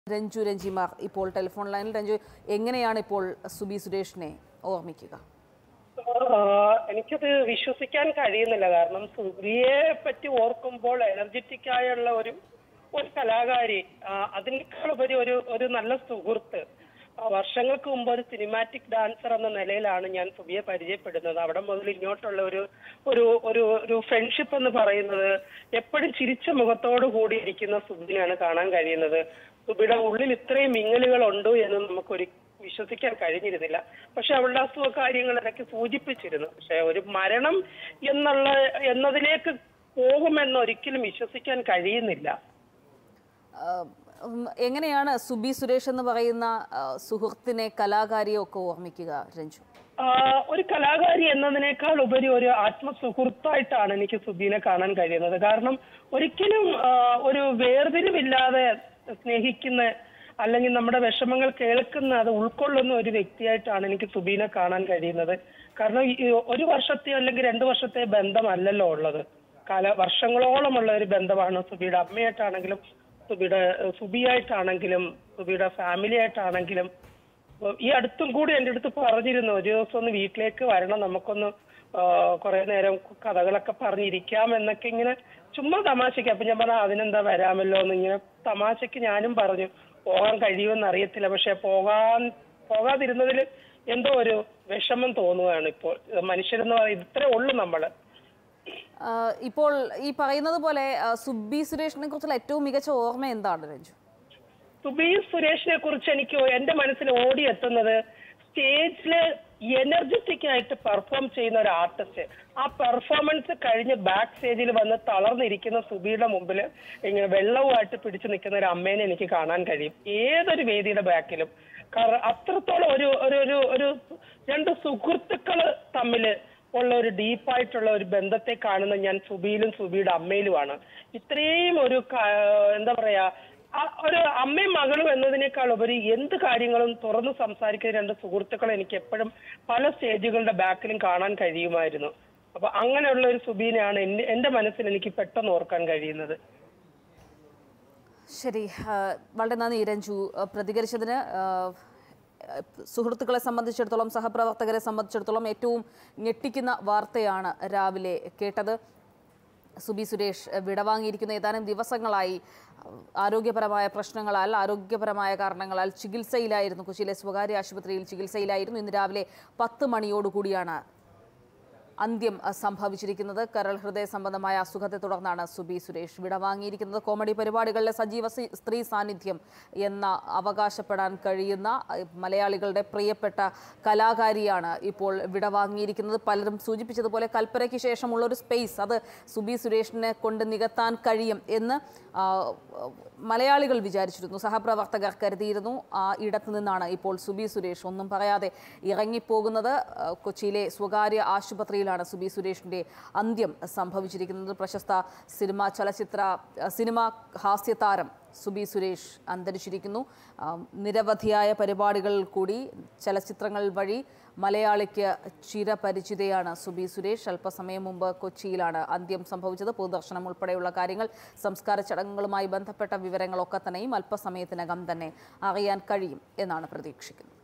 രഞ്ജു രഞ്ജിമാർ ഇപ്പോൾ ടെലിഫോൺ ലൈനിൽ രഞ്ജു എങ്ങനെയാണ് ഇപ്പോൾ സുബി സുരേഷിനെ ഓർമ്മിക്കുക ആഹ് എനിക്കത് വിശ്വസിക്കാൻ കഴിയുന്നില്ല കാരണം സൂര്യയെ പറ്റി ഓർക്കുമ്പോൾ എനർജറ്റിക് ആയുള്ള ഒരു ഒരു കലാകാരി ആഹ് അതിനേക്കാൾ ഉപരി ഒരു ഒരു നല്ല സുഹൃത്ത് ആ, വർഷങ്ങൾക്ക് മുമ്പ് ഒരു സിനിമാറ്റിക് ഡാൻസർ എന്ന നിലയിലാണ് ഞാൻ സുബിയെ പരിചയപ്പെടുന്നത് അവിടെ മുതൽ ഇങ്ങോട്ടുള്ള ഒരു ഒരു ഒരു ഒരു ഫ്രണ്ട്ഷിപ്പ് എന്ന് പറയുന്നത് എപ്പോഴും ചിരിച്ച മുഖത്തോടു കൂടി ഇരിക്കുന്ന സുബിനെയാണ് കാണാൻ കഴിയുന്നത് സുബിയുടെ ഉള്ളിൽ ഇത്രയും മിങ്ങലുകൾ ഉണ്ട് എന്ന് നമുക്കൊരു വിശ്വസിക്കാൻ കഴിഞ്ഞിരുന്നില്ല പക്ഷെ അവളുടെ അസുഖ കാര്യങ്ങൾ ഇടയ്ക്ക് സൂചിപ്പിച്ചിരുന്നു പക്ഷെ ഒരു മരണം എന്നുള്ള എന്നതിലേക്ക് പോകുമെന്ന് ഒരിക്കലും വിശ്വസിക്കാൻ കഴിയുന്നില്ല ആ, ഉം, എങ്ങനെയാണ് സുബി സുരേഷ് എന്ന് പറയുന്ന ആ, സുഹൃത്തിനെ കലാകാരിയെ ഒക്കെ ഓർമ്മിക്കുക രഞ്ജു ആ, ഒരു കലാകാരി എന്നതിനേക്കാൾ ഉപരി ഒരു ആത്മസുഹൃത്തായിട്ടാണ് എനിക്ക് സുബീനെ കാണാൻ കഴിയുന്നത് കാരണം ഒരിക്കലും ആ, ഒരു വേർതിരിവില്ലാതെ സ്നേഹിക്കുന്ന അല്ലെങ്കിൽ നമ്മുടെ വിഷമങ്ങൾ കേൾക്കുന്ന അത് ഉൾക്കൊള്ളുന്ന ഒരു വ്യക്തിയായിട്ടാണ് എനിക്ക് സുബീനെ കാണാൻ കഴിയുന്നത് കാരണം ഈ ഒരു വർഷത്തെ അല്ലെങ്കിൽ രണ്ടു വർഷത്തെ ബന്ധമല്ലല്ലോ ഉള്ളത് കാല വർഷങ്ങളോളമുള്ള ഒരു ബന്ധമാണ് സുബിയുടെ അമ്മയായിട്ടാണെങ്കിലും സുബിയുടെ സുബിയായിട്ടാണെങ്കിലും സുബിയുടെ ഫാമിലി ആയിട്ടാണെങ്കിലും അപ്പൊ ഈ അടുത്തും കൂടി എൻ്റെ അടുത്ത് പറഞ്ഞിരുന്നു ഒരു ദിവസം ഒന്ന് വീട്ടിലേക്ക് വരണം നമുക്കൊന്ന് കുറെ നേരം കഥകളൊക്കെ പറഞ്ഞിരിക്കാം എന്നൊക്കെ ഇങ്ങനെ ചുമ്മാ തമാശയ്ക്ക് അപ്പൊ ഞാൻ പറഞ്ഞ അതിനെന്താ വരാമല്ലോ എന്ന് ഇങ്ങനെ തമാശയ്ക്ക് ഞാനും പറഞ്ഞു പോകാൻ കഴിയുമെന്ന് അറിയത്തില്ല പക്ഷെ പോകാൻ പോകാതിരുന്നതിൽ എന്തോ ഒരു വിഷമം തോന്നുകയാണ് ഇപ്പോൾ മനുഷ്യരെന്ന് പറയുന്നത് ഇത്രേ ഉള്ളൂ നമ്മള് ആ, ഇപ്പോൾ ഈ പറയുന്നത് പോലെ ആ, സുബി സുരേഷിനെ കുറിച്ചുള്ള ഏറ്റവും മികച്ച ഓർമ്മ എന്താണ് രഞ്ജു സുബീർ സുരേഷിനെ കുറിച്ച് എനിക്ക് എന്റെ മനസ്സിൽ ഓടിയെത്തുന്നത് സ്റ്റേജില് എനർജറ്റിക് ആയിട്ട് പെർഫോം ചെയ്യുന്ന ഒരു ആർട്ടിസ്റ്റ് ആ പെർഫോമൻസ് കഴിഞ്ഞ് ബാക്ക് സ്റ്റേജിൽ വന്ന് തളർന്നിരിക്കുന്ന സുബിയുടെ മുമ്പിൽ ഇങ്ങനെ വെള്ളവുമായിട്ട് പിടിച്ചു നിൽക്കുന്ന ഒരു അമ്മേനെ എനിക്ക് കാണാൻ കഴിയും ഏതൊരു വേദിയുടെ ബാക്കിലും കാരണം അത്രത്തോളം ഒരു ഒരു ഒരു ഒരു രണ്ട് സുഹൃത്തുക്കള് തമ്മില് ഉള്ള ഒരു ഡീപ്പായിട്ടുള്ള ഒരു ബന്ധത്തെ കാണുന്ന ഞാൻ സുബിയിലും സുബിയുടെ അമ്മയിലുമാണ് ഇത്രയും ഒരു ക- എന്താ പറയാ ആ ഒരു അമ്മയും മകളും എന്നതിനേക്കാൾ ഉപരി എന്ത് കാര്യങ്ങളും തുറന്നു സംസാരിക്കുന്ന രണ്ട് സുഹൃത്തുക്കളെ എനിക്ക് എപ്പോഴും പല സ്റ്റേജുകളുടെ ബാക്കിലും കാണാൻ കഴിയുമായിരുന്നു അപ്പൊ അങ്ങനെയുള്ള ഒരു സുബീനെയാണ് എന്റെ എന്റെ മനസ്സിൽ എനിക്ക് പെട്ടെന്ന് ഓർക്കാൻ കഴിയുന്നത് ശരി ആ, വളരെ നന്ദി രഞ്ജു ആ, പ്രതികരിച്ചതിന് ആ, സുഹൃത്തുക്കളെ സംബന്ധിച്ചിടത്തോളം സഹപ്രവർത്തകരെ സംബന്ധിച്ചിടത്തോളം ഏറ്റവും ഞെട്ടിക്കുന്ന വാർത്തയാണ് രാവിലെ കേട്ടത് സുബി സുരേഷ് വിടവാങ്ങിയിരിക്കുന്ന ഏതാനും ദിവസങ്ങളായി ആരോഗ്യപരമായ പ്രശ്നങ്ങളാൽ ആരോഗ്യപരമായ കാരണങ്ങളാൽ ചികിത്സയിലായിരുന്നു കൊച്ചിയിലെ സ്വകാര്യ ആശുപത്രിയിൽ ചികിത്സയിലായിരുന്നു ഇന്ന് രാവിലെ പത്ത് മണിയോടുകൂടിയാണ് അന്ത്യം അഹ്, സംഭവിച്ചിരിക്കുന്നത് കരൾ ഹൃദയ സംബന്ധമായ അസുഖത്തെ തുടർന്നാണ് സുബി സുരേഷ് വിടവാങ്ങിയിരിക്കുന്നത് കോമഡി പരിപാടികളിലെ സജീവ സി- സ്ത്രീ സാന്നിധ്യം എന്ന അവകാശപ്പെടാൻ കഴിയുന്ന അഹ്, മലയാളികളുടെ പ്രിയപ്പെട്ട കലാകാരിയാണ് ഇപ്പോൾ വിടവാങ്ങിയിരിക്കുന്നത് പലരും സൂചിപ്പിച്ചതുപോലെ കൽപ്പനയ്ക്ക് ശേഷമുള്ള ഒരു സ്പേസ് അത് സുബി സുരേഷിനെ കൊണ്ട് നികത്താൻ കഴിയും എന്ന് ആ, മലയാളികൾ വിചാരിച്ചിരുന്നു സഹപ്രവർത്തകർ കരുതിയിരുന്നു ആ ഇടത്തു നിന്നാണ് ഇപ്പോൾ സുബി സുരേഷ് ഒന്നും പറയാതെ ഇറങ്ങിപ്പോകുന്നത് ആ, കൊച്ചിയിലെ സ്വകാര്യ ആശുപത്രിയിലാണ് സുബി സുരേഷിന്റെ അന്ത്യം സംഭവിച്ചിരിക്കുന്നത് പ്രശസ്ത സിനിമ ചലച്ചിത്ര ആ, സിനിമ ഹാസ്യതാരം സുബി സുരേഷ് അന്തരിച്ചിരിക്കുന്നു ആ, നിരവധിയായ പരിപാടികളിൽ കൂടി ചലച്ചിത്രങ്ങൾ വഴി മലയാളിക്ക് ചിരപരിചിതയാണ് സുബി സുരേഷ് അല്പസമയം മുമ്പ് കൊച്ചിയിലാണ് അന്ത്യം സംഭവിച്ചത് പൊതുദർശനം ഉൾപ്പെടെയുള്ള കാര്യങ്ങൾ സംസ്കാര ചടങ്ങുകളുമായി ബന്ധപ്പെട്ട വിവരങ്ങളൊക്കെ തന്നെയും അല്പസമയത്തിനകം തന്നെ അറിയാൻ കഴിയും എന്നാണ് പ്രതീക്ഷിക്കുന്നത്